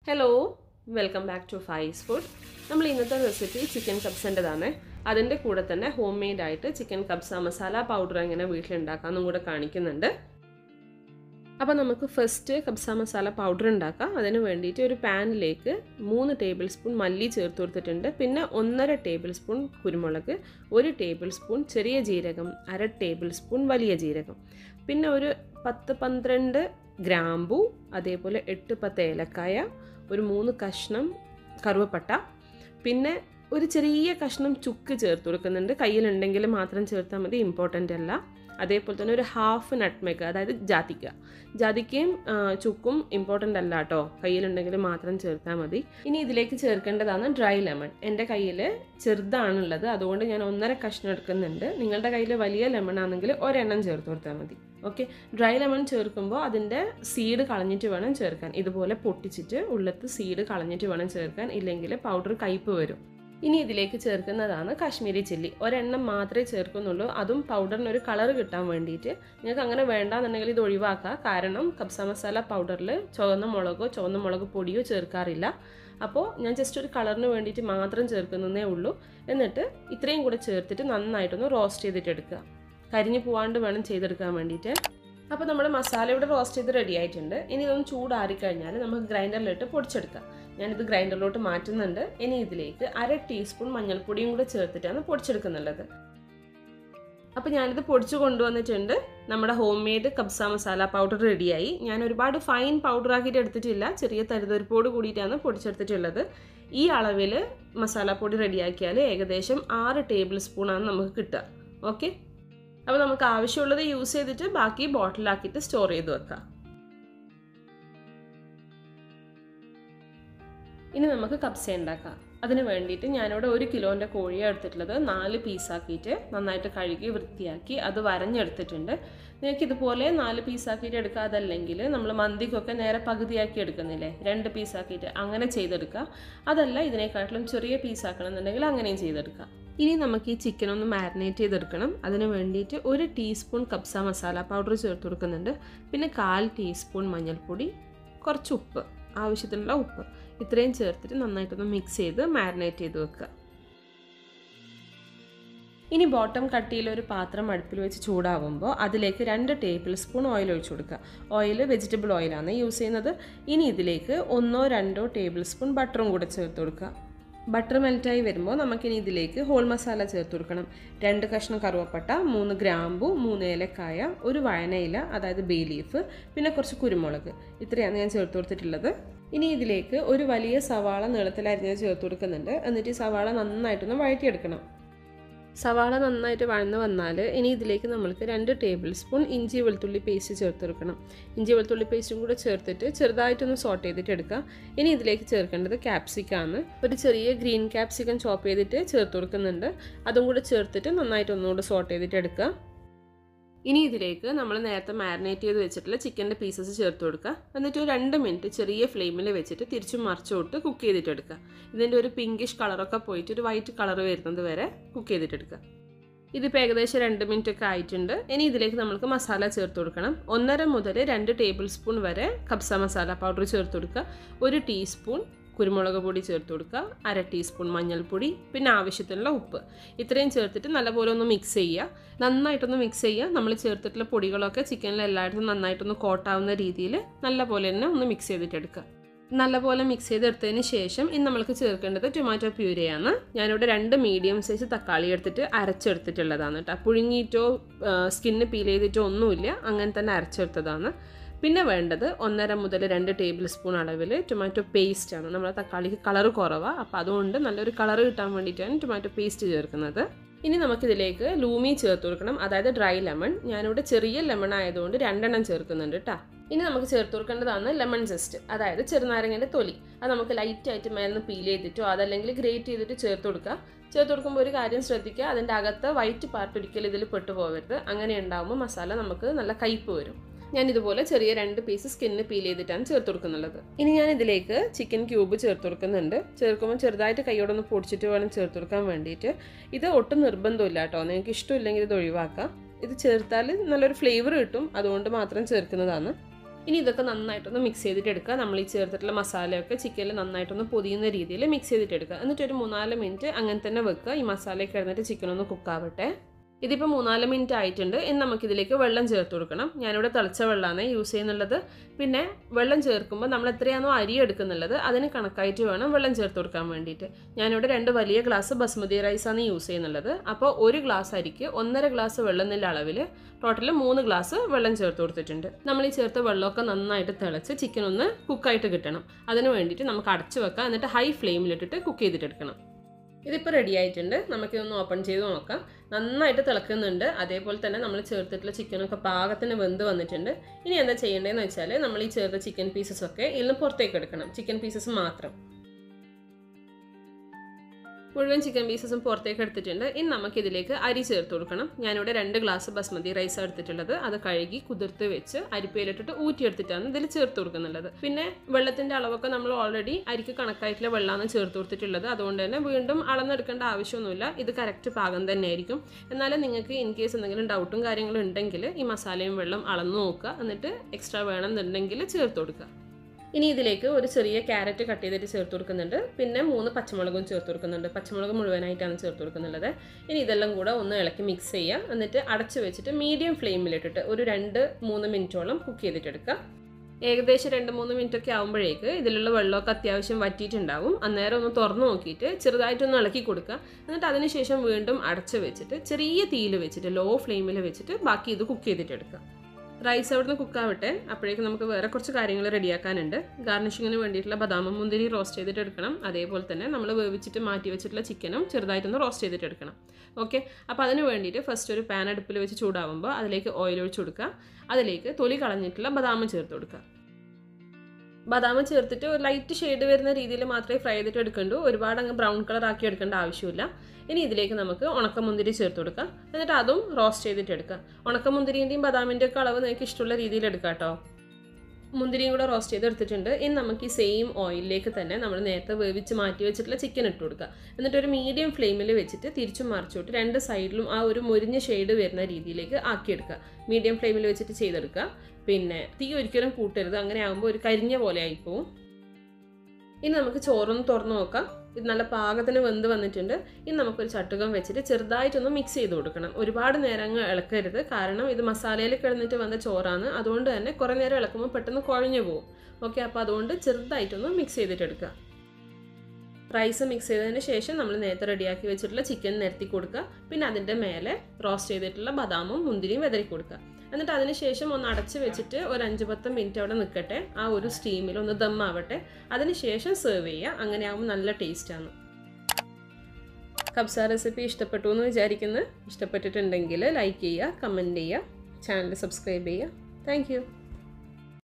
hello welcome back to Faiz food നമ്മൾ ഇന്നത്തെ recipe chicken കബ്സിൻ്റെതാണ് അതിൻ്റെ കൂടെ തന്നെ ഹോം മെയ്ഡ് ആയിട്ട് ചിക്കൻ കബ്സ മസാല പൗഡർ എങ്ങനെ വീട്ടിലുണ്ടാക്കാമെന്നും കൂടെ കാണിക്കുന്നുണ്ട് അപ്പോൾ നമുക്ക് ഫസ്റ്റ് കബ്സ മസാല പൗഡർ ഉണ്ടാക്കാം അതിന് വേണ്ടിയിട്ട് ഒരു പാനിലേക്ക് മൂന്ന് ടേബിൾ സ്പൂൺ മല്ലി ചേർത്ത് കൊടുത്തിട്ടുണ്ട് പിന്നെ ഒന്നര ടേബിൾ സ്പൂൺ കുരുമുളക് ഒരു ടേബിൾ സ്പൂൺ ചെറിയ ജീരകം അര ടേബിൾ സ്പൂൺ വലിയ ജീരകം പിന്നെ ഒരു പത്ത് പന്ത്രണ്ട് ഗ്രാമ്പു അതേപോലെ എട്ട് പത്ത് ഏലക്കായ ഒരു മൂന്ന് കഷ്ണം കറുവപ്പട്ട പിന്നെ ഒരു ചെറിയ കഷ്ണം ചുക്ക് ചേർത്ത് കൊടുക്കുന്നുണ്ട് കയ്യിലുണ്ടെങ്കിൽ മാത്രം ചേർത്താൽ മതി ഇമ്പോർട്ടൻ്റ് അല്ല അതേപോലെ തന്നെ ഒരു ഹാഫ് നട്ട്മേക്ക് അതായത് ജാതിക്ക ജാതിക്കയും ചുക്കും ഇമ്പോർട്ടൻ്റ് അല്ല കേട്ടോ കയ്യിലുണ്ടെങ്കിൽ മാത്രം ചേർത്താൽ മതി ഇനി ഇതിലേക്ക് ചേർക്കേണ്ടതാണ് ഡ്രൈ ലെമൺ എൻ്റെ കയ്യിൽ ചെറുതാണുള്ളത് അതുകൊണ്ട് ഞാൻ ഒന്നര കഷ്ണം എടുക്കുന്നുണ്ട് നിങ്ങളുടെ കയ്യിൽ വലിയ ലെമൺ ആണെങ്കിൽ ഒരെണ്ണം ചേർത്ത് കൊടുത്താൽ മതി ഓക്കെ ഡ്രൈ ലെമൺ ചേർക്കുമ്പോൾ അതിൻ്റെ സീഡ് കളഞ്ഞിട്ട് വേണം ചേർക്കാൻ ഇതുപോലെ പൊട്ടിച്ചിട്ട് ഉള്ളത്ത് സീഡ് കളഞ്ഞിട്ട് വേണം ചേർക്കാൻ ഇല്ലെങ്കിൽ പൗഡർ കയ്പ്പ് വരും ഇനി ഇതിലേക്ക് ചേർക്കുന്നതാണ് കാശ്മീരി ചില്ലി ഒരെണ്ണം മാത്രമേ ചേർക്കുന്നുള്ളൂ അതും പൗഡറിന് ഒരു കളർ കിട്ടാൻ വേണ്ടിയിട്ട് നിങ്ങൾക്ക് അങ്ങനെ വേണ്ടാന്നുണ്ടെങ്കിൽ ഇത് ഒഴിവാക്കുക കാരണം കബ്സ മസാല പൗഡറിൽ ചുവന്ന മുളകോ ചുവന്ന മുളക് പൊടിയോ ചേർക്കാറില്ല അപ്പോൾ ഞാൻ ജസ്റ്റ് ഒരു കളറിന് വേണ്ടിയിട്ട് മാത്രം ചേർക്കുന്നതേ ഉള്ളൂ എന്നിട്ട് ഇത്രയും കൂടെ ചേർത്തിട്ട് നന്നായിട്ടൊന്ന് റോസ്റ്റ് ചെയ്തിട്ട് എടുക്കുക കരിഞ്ഞു പോവാണ്ട് വേണം ചെയ്തെടുക്കാൻ വേണ്ടിയിട്ട് അപ്പോൾ നമ്മുടെ മസാല ഇവിടെ റോസ്റ്റ് ചെയ്ത് റെഡി ആയിട്ടുണ്ട് ഇനി ഇതൊന്ന് ചൂടാറിക്കഴിഞ്ഞാൽ നമുക്ക് ഗ്രൈൻഡറിലിട്ട് പൊടിച്ചെടുക്കാം ഞാനിത് ഗ്രൈൻഡറിലോട്ട് മാറ്റുന്നുണ്ട് ഇനി ഇതിലേക്ക് അര ടീസ്പൂൺ മഞ്ഞൾപ്പൊടിയും കൂടെ ചേർത്തിട്ടാണ് പൊടിച്ചെടുക്കുന്നുള്ളത് അപ്പോൾ ഞാനിത് പൊടിച്ചു കൊണ്ടുവന്നിട്ടുണ്ട് നമ്മുടെ ഹോം മെയ്ഡ് കബ്സ മസാല പൗഡർ റെഡിയായി ഞാൻ ഒരുപാട് ഫൈൻ പൗഡർ ആക്കിയിട്ട് എടുത്തിട്ടില്ല ചെറിയ തരിതരിപ്പോട് കൂടിയിട്ടാണ് പൊടിച്ചെടുത്തിട്ടുള്ളത് ഈ അളവിൽ മസാലപ്പൊടി റെഡിയാക്കിയാൽ ഏകദേശം ആറ് ടേബിൾ സ്പൂണാണ് നമുക്ക് കിട്ടുക ഓക്കെ അപ്പോൾ നമുക്ക് ആവശ്യമുള്ളത് യൂസ് ചെയ്തിട്ട് ബാക്കി ബോട്ടിലാക്കിയിട്ട് സ്റ്റോർ ചെയ്ത് വെക്കാം ഇനി നമുക്ക് കപ്സ ഉണ്ടാക്കാം അതിന് വേണ്ടിയിട്ട് ഞാനിവിടെ ഒരു കിലോൻ്റെ കോഴിയാണ് എടുത്തിട്ടുള്ളത് നാല് പീസാക്കിയിട്ട് നന്നായിട്ട് കഴുകി വൃത്തിയാക്കി അത് വരഞ്ഞെടുത്തിട്ടുണ്ട് നിങ്ങൾക്ക് ഇതുപോലെ നാല് പീസാക്കിയിട്ട് എടുക്കുക അതല്ലെങ്കിൽ നമ്മൾ മന്തിക്കൊക്കെ നേരെ പകുതിയാക്കി എടുക്കുന്നില്ലേ രണ്ട് പീസാക്കിയിട്ട് അങ്ങനെ ചെയ്തെടുക്കുക അതല്ല ഇതിനെക്കാട്ടിലും ചെറിയ പീസാക്കണമെന്നുണ്ടെങ്കിൽ അങ്ങനെയും ചെയ്തെടുക്കുക ഇനി നമുക്ക് ഈ ചിക്കൻ ഒന്ന് മാരിനേറ്റ് ചെയ്തെടുക്കണം അതിന് വേണ്ടിയിട്ട് ഒരു ടീസ്പൂൺ കബ്സ മസാല പൗഡർ ചേർത്ത് കൊടുക്കുന്നുണ്ട് പിന്നെ കാൽ ടീസ്പൂൺ മഞ്ഞൾപ്പൊടി കുറച്ച് ഉപ്പ് ആവശ്യത്തിനുള്ള ഉപ്പ് ഇത്രയും ചേർത്തിട്ട് നന്നായിട്ടൊന്ന് മിക്സ് ചെയ്ത് മാരിനേറ്റ് ചെയ്ത് വെക്കുക ഇനി ബോട്ടം കട്ടിയിൽ ഒരു പാത്രം അടുപ്പിൽ വെച്ച് ചൂടാവുമ്പോൾ അതിലേക്ക് രണ്ട് ടേബിൾ സ്പൂൺ ഓയിൽ ഒഴിച്ചു കൊടുക്കുക ഓയിൽ വെജിറ്റബിൾ ഓയിലാണ് യൂസ് ചെയ്യുന്നത് ഇനി ഇതിലേക്ക് ഒന്നോ രണ്ടോ ടേബിൾ സ്പൂൺ ബട്ടറും കൂടെ ചേർത്ത് കൊടുക്കുക ബട്ടർ മെൽറ്റായി വരുമ്പോൾ നമുക്കിനി ഇതിലേക്ക് ഹോൾ മസാല ചേർത്ത് കൊടുക്കണം രണ്ട് കഷ്ണം കറുവപ്പട്ട മൂന്ന് ഗ്രാമ്പു മൂന്ന് ഏലക്കായ ഒരു വഴനയില അതായത് ബേ ലീഫ് പിന്നെ കുറച്ച് കുരുമുളക് ഇത്രയാണ് ഞാൻ ചേർത്ത് കൊടുത്തിട്ടുള്ളത് ഇനി ഇതിലേക്ക് ഒരു വലിയ സവാള നീളത്തിൽ അരിഞ്ഞത് ചേർത്ത് കൊടുക്കുന്നുണ്ട് എന്നിട്ട് ഈ സവാള നന്നായിട്ടൊന്ന് വഴറ്റിയെടുക്കണം സവാള നന്നായിട്ട് വഴന്ന് വന്നാൽ ഇനി ഇതിലേക്ക് നമ്മൾക്ക് രണ്ട് ടേബിൾ സ്പൂൺ ഇഞ്ചി വെളുത്തുള്ളി പേസ്റ്റ് ചേർത്ത് കൊടുക്കണം ഇഞ്ചി വെളുത്തുള്ളി പേസ്റ്റും കൂടെ ചേർത്തിട്ട് ചെറുതായിട്ടൊന്ന് സോട്ട് ചെയ്തിട്ട് എടുക്കുക ഇനി ഇതിലേക്ക് ചേർക്കേണ്ടത് ക്യാപ്സിക്കാണ് ഒരു ചെറിയ ഗ്രീൻ ക്യാപ്സിക്കം ചോപ്പ് ചെയ്തിട്ട് ചേർത്ത് കൊടുക്കുന്നുണ്ട് അതും കൂടെ ചേർത്തിട്ട് നന്നായിട്ട് ഒന്നുകൂടെ സോട്ട് ചെയ്തിട്ട് എടുക്കുക ഇനി ഇതിലേക്ക് നമ്മൾ നേരത്തെ മാരിനേറ്റ് ചെയ്ത് വെച്ചിട്ടുള്ള ചിക്കൻ്റെ പീസസ് ചേർത്ത് കൊടുക്കുക എന്നിട്ട് ഒരു രണ്ട് മിനിറ്റ് ചെറിയ ഫ്ലെയിമിൽ വെച്ചിട്ട് തിരിച്ചും മറിച്ചോട്ട് കുക്ക് ചെയ്തിട്ടെടുക്കുക ഇതിൻ്റെ ഒരു പിങ്കിഷ് കളറൊക്കെ പോയിട്ട് ഒരു വൈറ്റ് കളർ വരുന്നത് വരെ കുക്ക് ചെയ്തിട്ടെടുക്കുക ഇതിപ്പോൾ ഏകദേശം രണ്ട് മിനിറ്റ് ഒക്കെ ആയിട്ടുണ്ട് ഇനി ഇതിലേക്ക് നമുക്ക് മസാല ചേർത്ത് കൊടുക്കണം ഒന്നര മുതൽ രണ്ട് ടേബിൾ സ്പൂൺ വരെ കബ്സ മസാല പൗഡർ ചേർത്ത് കൊടുക്കുക ഒരു ടീസ്പൂൺ കുരുമുളക് പൊടി ചേർത്ത് കൊടുക്കുക അര ടീസ്പൂൺ മഞ്ഞൾപ്പൊടി പിന്നെ ആവശ്യത്തിനുള്ള ഉപ്പ് ഇത്രയും ചേർത്തിട്ട് നല്ലപോലെ ഒന്ന് മിക്സ് ചെയ്യുക നന്നായിട്ടൊന്ന് മിക്സ് ചെയ്യുക നമ്മൾ ചേർത്തിട്ടുള്ള പൊടികളൊക്കെ ചിക്കനിൽ എല്ലായിടത്തും നന്നായിട്ടൊന്ന് കോട്ടാവുന്ന രീതിയിൽ നല്ലപോലെ തന്നെ ഒന്ന് മിക്സ് ചെയ്തിട്ടെടുക്കുക നല്ലപോലെ മിക്സ് ചെയ്തെടുത്തതിന് ശേഷം ഇന്ന് നമ്മൾക്ക് ചേർക്കേണ്ടത് ടൊമാറ്റോ പ്യൂരയാണ് ഞാനിവിടെ രണ്ട് മീഡിയം സൈസ് തക്കാളി എടുത്തിട്ട് അരച്ചെടുത്തിട്ടുള്ളതാണ് കേട്ടോ പുഴുങ്ങിയിട്ടോ സ്കിന്ന് പീൽ ചെയ്തിട്ടോ ഒന്നുമില്ല അങ്ങനെ തന്നെ അരച്ചെടുത്തതാണ് പിന്നെ വേണ്ടത് ഒന്നര മുതൽ രണ്ട് ടേബിൾ സ്പൂൺ അളവിൽ ടൊമാറ്റോ പേസ്റ്റ് ആണ് നമ്മുടെ തക്കാളിക്ക് കളർ കുറവാണ് അപ്പോൾ അതുകൊണ്ട് നല്ലൊരു കളർ കിട്ടാൻ വേണ്ടിയിട്ടാണ് ടൊമാറ്റോ പേസ്റ്റ് ചേർക്കുന്നത് ഇനി നമുക്കിതിലേക്ക് ലൂമി ചേർത്ത് കൊടുക്കണം അതായത് ഡ്രൈ ലെമൺ ഞാനിവിടെ ചെറിയ ലെമൺ ആയതുകൊണ്ട് രണ്ടെണ്ണം ചേർക്കുന്നുണ്ട് കേട്ടോ ഇനി നമുക്ക് ചേർത്ത് കൊടുക്കേണ്ടതാണ് ലെമൺ ജസ്റ്റ് അതായത് ചെറുനാരങ്ങൻ്റെ തൊലി അത് നമുക്ക് ലൈറ്റ് ആയിട്ട് മേലിന്ന് പീൽ ചെയ്തിട്ടോ അതല്ലെങ്കിൽ ഗ്രേറ്റ് ചെയ്തിട്ട് ചേർത്ത് കൊടുക്കുക ചേർത്ത് കൊടുക്കുമ്പോൾ ഒരു കാര്യം ശ്രദ്ധിക്കുക അതിൻ്റെ അകത്ത് വൈറ്റ് പാർട്ട് ഒരിക്കലും ഇതിൽ പെട്ടു പോകരുത് അങ്ങനെ ഉണ്ടാകുമ്പോൾ മസാല നമുക്ക് നല്ല കയ്പ്പ് വരും ഞാൻ ഇതുപോലെ ചെറിയ രണ്ട് പീസ് സ്കിന്ന് പീൽ ചെയ്തിട്ടാണ് ചേർത്ത് കൊടുക്കുന്നുള്ളത് ഇനി ഞാൻ ഇതിലേക്ക് ചിക്കൻ ക്യൂബ് ചേർത്ത് കൊടുക്കുന്നുണ്ട് ചേർക്കുമ്പോൾ ചെറുതായിട്ട് കൈയോടൊന്ന് പൊടിച്ചിട്ട് വേണം ചേർത്ത് കൊടുക്കാൻ വേണ്ടിയിട്ട് ഇത് ഒട്ടും നിർബന്ധമില്ല കേട്ടോ നിങ്ങൾക്ക് ഇഷ്ടമില്ലെങ്കിൽ ഇത് ഒഴിവാക്കാം ഇത് ചേർത്താൽ നല്ലൊരു ഫ്ലേവർ കിട്ടും അതുകൊണ്ട് മാത്രം ചേർക്കുന്നതാണ് ഇനി ഇതൊക്കെ നന്നായിട്ടൊന്ന് മിക്സ് ചെയ്തിട്ട് എടുക്കുക നമ്മൾ ഈ ചേർത്തിട്ടുള്ള മസാലയൊക്കെ ചിക്കനിൽ നന്നായിട്ടൊന്ന് പൊതിയുന്ന രീതിയിൽ മിക്സ് ചെയ്തിട്ട് എടുക്കുക എന്നിട്ട് ഒരു മൂന്നാല് മിനിറ്റ് അങ്ങനെ തന്നെ വെക്കുക ഈ മസാലയൊക്കെ ഇടുന്നിട്ട് ചിക്കൻ ഒന്ന് കുക്കാവട്ടെ ഇതിപ്പോൾ മൂന്നാല് മിനിറ്റ് ആയിട്ടുണ്ട് ഇനി നമുക്കിതിലേക്ക് വെള്ളം ചേർത്ത് കൊടുക്കണം ഞാനിവിടെ തിളച്ച വെള്ളമാണ് യൂസ് ചെയ്യുന്നുള്ളത് പിന്നെ വെള്ളം ചേർക്കുമ്പോൾ നമ്മൾ എത്രയാണോ അരി എടുക്കുന്നുള്ളത് അതിന് കണക്കായിട്ട് വേണം വെള്ളം ചേർത്ത് കൊടുക്കാൻ വേണ്ടിയിട്ട് ഞാനിവിടെ രണ്ട് വലിയ ഗ്ലാസ് ബസ്മതി റൈസാണ് യൂസ് ചെയ്യുന്നുള്ളത് അപ്പോൾ ഒരു ഗ്ലാസ് അരിക്ക് ഒന്നര ഗ്ലാസ് വെള്ളം എന്നുള്ള അളവിൽ ടോട്ടൽ മൂന്ന് ഗ്ലാസ് വെള്ളം ചേർത്ത് കൊടുത്തിട്ടുണ്ട് നമ്മൾ ഈ ചേർത്ത വെള്ളമൊക്കെ നന്നായിട്ട് തിളച്ച് ചിക്കൻ ഒന്ന് കുക്കായിട്ട് കിട്ടണം അതിന് വേണ്ടിയിട്ട് നമുക്ക് അടച്ചു വെക്കാം എന്നിട്ട് ഹൈ ഫ്ലെയിമിലിട്ടിട്ട് കുക്ക് ചെയ്തിട്ടെടുക്കണം ഇതിപ്പോൾ റെഡി ആയിട്ടുണ്ട് നമുക്കിതൊന്ന് ഓപ്പൺ ചെയ്ത് നോക്കാം നന്നായിട്ട് തിളക്കുന്നുണ്ട് അതേപോലെ തന്നെ നമ്മൾ ചേർത്തിട്ടുള്ള ചിക്കനൊക്കെ പാകത്തിന് വെന്ത് വന്നിട്ടുണ്ട് ഇനി എന്താ ചെയ്യേണ്ടതെന്ന് വെച്ചാൽ നമ്മൾ ഈ ചേർത്ത ചിക്കൻ പീസസ് ഒക്കെ ഇതിൽ നിന്ന് പുറത്തേക്ക് എടുക്കണം ചിക്കൻ പീസസ് മാത്രം മുഴുവൻ ചിക്കൻ പീസസും പുറത്തേക്ക് എടുത്തിട്ടുണ്ട് ഇനി നമുക്ക് ഇതിലേക്ക് അരി ചേർത്ത് കൊടുക്കണം ഞാനിവിടെ രണ്ട് ഗ്ലാസ് ബസ്മതി റൈസ് എടുത്തിട്ടുള്ളത് അത് കഴുകി കുതിർത്ത് വെച്ച് അരിപ്പയിലിട്ടിട്ട് ഊറ്റിയെടുത്തിട്ടാണ് ഇതിൽ ചേർത്ത് കൊടുക്കുന്നുള്ളത് പിന്നെ വെള്ളത്തിൻ്റെ അളവൊക്കെ നമ്മൾ ഓൾറെഡി അരിക്ക് കണക്കായിട്ടുള്ള വെള്ളമാണ് ചേർത്ത് കൊടുത്തിട്ടുള്ളത് അതുകൊണ്ട് തന്നെ വീണ്ടും അളന്നെടുക്കേണ്ട ആവശ്യമൊന്നുമില്ല ഇത് കറക്റ്റ് പാകം തന്നെയായിരിക്കും എന്നാലും നിങ്ങൾക്ക് ഇൻ കേസ് എന്തെങ്കിലും ഡൗട്ടും കാര്യങ്ങളും ഉണ്ടെങ്കിൽ ഈ മസാലയും വെള്ളം അളന്ന് നോക്കുക എന്നിട്ട് എക്സ്ട്രാ വേണമെന്നുണ്ടെങ്കിൽ ചേർത്ത് കൊടുക്കുക ഇനി ഇതിലേക്ക് ഒരു ചെറിയ ക്യാരറ്റ് കട്ട് ചെയ്തിട്ട് ചേർത്ത് കൊടുക്കുന്നുണ്ട് പിന്നെ മൂന്ന് പച്ചമുളകും ചേർത്ത് കൊടുക്കുന്നുണ്ട് പച്ചമുളക് മുഴുവനായിട്ടാണ് ചേർത്ത് കൊടുക്കുന്നുള്ളത് ഇനി ഇതെല്ലാം കൂടെ ഒന്ന് ഇളക്കി മിക്സ് ചെയ്യുക എന്നിട്ട് അടച്ചു വെച്ചിട്ട് മീഡിയം ഫ്ലെയിമിലിട്ടിട്ട് ഒരു രണ്ട് മൂന്ന് മിനിറ്റോളം കുക്ക് ചെയ്തിട്ടെടുക്കുക ഏകദേശം രണ്ട് മൂന്ന് മിനിറ്റ് ഒക്കെ ആകുമ്പോഴേക്ക് ഇതിലുള്ള വെള്ളമൊക്കെ അത്യാവശ്യം വറ്റിയിട്ടുണ്ടാവും അന്നേരം ഒന്ന് തുറന്നു നോക്കിയിട്ട് ചെറുതായിട്ടൊന്ന് ഇളക്കി കൊടുക്കുക എന്നിട്ട് അതിനുശേഷം വീണ്ടും അടച്ചു വെച്ചിട്ട് ചെറിയ തീയിൽ വെച്ചിട്ട് ലോ ഫ്ലെയിമിൽ വെച്ചിട്ട് ബാക്കി ഇത് കുക്ക് ചെയ്തിട്ടെടുക്കുക റൈസ് അവിടുന്ന് കുക്കാവട്ടെ അപ്പോഴേക്കും നമുക്ക് വേറെ കുറച്ച് കാര്യങ്ങൾ റെഡിയാക്കാനുണ്ട് ഗാർണിഷിങ്ങിന് വേണ്ടിയിട്ടുള്ള ബദാമും മുന്തിരി റോസ്റ്റ് ചെയ്തിട്ട് എടുക്കണം അതേപോലെ തന്നെ നമ്മൾ വേവിച്ചിട്ട് മാറ്റി വെച്ചിട്ടുള്ള ചിക്കനും ചെറുതായിട്ടൊന്ന് റോസ്റ്റ് ചെയ്തിട്ട് എടുക്കണം ഓക്കെ അപ്പോൾ അതിന് വേണ്ടിയിട്ട് ഫസ്റ്റ് ഒരു പാൻ അടുപ്പിൽ വെച്ച് ചൂടാവുമ്പോൾ അതിലേക്ക് ഓയിൽ ഒഴിച്ച് കൊടുക്കുക അതിലേക്ക് തൊലി കളഞ്ഞിട്ടുള്ള ബദാം ചേർത്ത് കൊടുക്കുക ബദാം ചേർത്തിട്ട് ഒരു ലൈറ്റ് ഷെയ്ഡ് വരുന്ന രീതിയിൽ മാത്രമേ ഫ്രൈ ചെയ്തിട്ട് എടുക്കണ്ടൂ ഒരുപാട് അങ്ങ് ബ്രൗൺ കളർ ആക്കി എടുക്കേണ്ട ആവശ്യമില്ല ഇനി ഇതിലേക്ക് നമുക്ക് ഉണക്കമുന്തിരി ചേർത്ത് കൊടുക്കാം എന്നിട്ട് അതും റോസ്റ്റ് ചെയ്തിട്ട് എടുക്കാം ഉണക്കമുന്തിരിൻ്റെയും ബദാമിൻ്റെ ഒക്കെ അളവ് നിങ്ങൾക്ക് ഇഷ്ടമുള്ള രീതിയിൽ എടുക്കാം കേട്ടോ മുന്തിരിയും കൂടെ റോസ്റ്റ് ചെയ്തെടുത്തിട്ടുണ്ട് ഇനി നമുക്ക് ഈ സെയിം ഓയിലിലേക്ക് തന്നെ നമ്മൾ നേരത്തെ വേവിച്ച് മാറ്റി വെച്ചിട്ടുള്ള ചിക്കൻ ഇട്ട് കൊടുക്കുക എന്നിട്ട് ഒരു മീഡിയം ഫ്ലെയിമിൽ വെച്ചിട്ട് തിരിച്ചും മറിച്ചോട്ട് രണ്ട് സൈഡിലും ആ ഒരു മുരിഞ്ഞ ഷെയ്ഡ് വരുന്ന രീതിയിലേക്ക് ആക്കിയെടുക്കുക മീഡിയം ഫ്ലെയിമിൽ വെച്ചിട്ട് ചെയ്തെടുക്കുക പിന്നെ തീ ഒരിക്കലും കൂട്ടരുത് അങ്ങനെ ആകുമ്പോൾ ഒരു കരിഞ്ഞ പോലെ ആയിപ്പോവും ഇനി നമുക്ക് ചോറൊന്ന് തുറന്നു നോക്കാം ഇത് നല്ല പാകത്തിന് വെന്ത് വന്നിട്ടുണ്ട് ഇനി നമുക്കൊരു ചട്ടുകം വെച്ചിട്ട് ചെറുതായിട്ടൊന്ന് മിക്സ് ചെയ്ത് കൊടുക്കണം ഒരുപാട് നേരം അങ്ങ് ഇളക്കരുത് കാരണം ഇത് മസാലയിൽ കിടന്നിട്ട് വന്ന ചോറാണ് അതുകൊണ്ട് തന്നെ കുറേ നേരം ഇളക്കുമ്പോൾ പെട്ടെന്ന് കുഴഞ്ഞു പോകും ഓക്കെ അപ്പോൾ അതുകൊണ്ട് ചെറുതായിട്ടൊന്ന് മിക്സ് ചെയ്തിട്ടെടുക്കുക റൈസ് മിക്സ് ചെയ്തതിന് ശേഷം നമ്മൾ നേരത്തെ റെഡിയാക്കി വെച്ചിട്ടുള്ള ചിക്കൻ നിരത്തി കൊടുക്കുക പിന്നെ അതിൻ്റെ മേലെ റോസ്റ്റ് ചെയ്തിട്ടുള്ള ബദാമും മുന്തിരിയും വെതറി കൊടുക്കുക എന്നിട്ട് അതിന് ശേഷം ഒന്ന് അടച്ച് വെച്ചിട്ട് ഒരു അഞ്ച് പത്ത് മിനിറ്റ് അവിടെ നിൽക്കട്ടെ ആ ഒരു സ്റ്റീമിൽ ഒന്ന് ദമ്മാവട്ടെ അതിന് ശേഷം സെർവ് ചെയ്യുക അങ്ങനെ ആകുമ്പോൾ നല്ല ടേസ്റ്റാണ് കബ്സ റെസിപ്പി ഇഷ്ടപ്പെട്ടു എന്ന് വിചാരിക്കുന്നു ഇഷ്ടപ്പെട്ടിട്ടുണ്ടെങ്കിൽ ലൈക്ക് ചെയ്യുക കമൻറ്റ് ചെയ്യുക ചാനൽ സബ്സ്ക്രൈബ് ചെയ്യുക താങ്ക്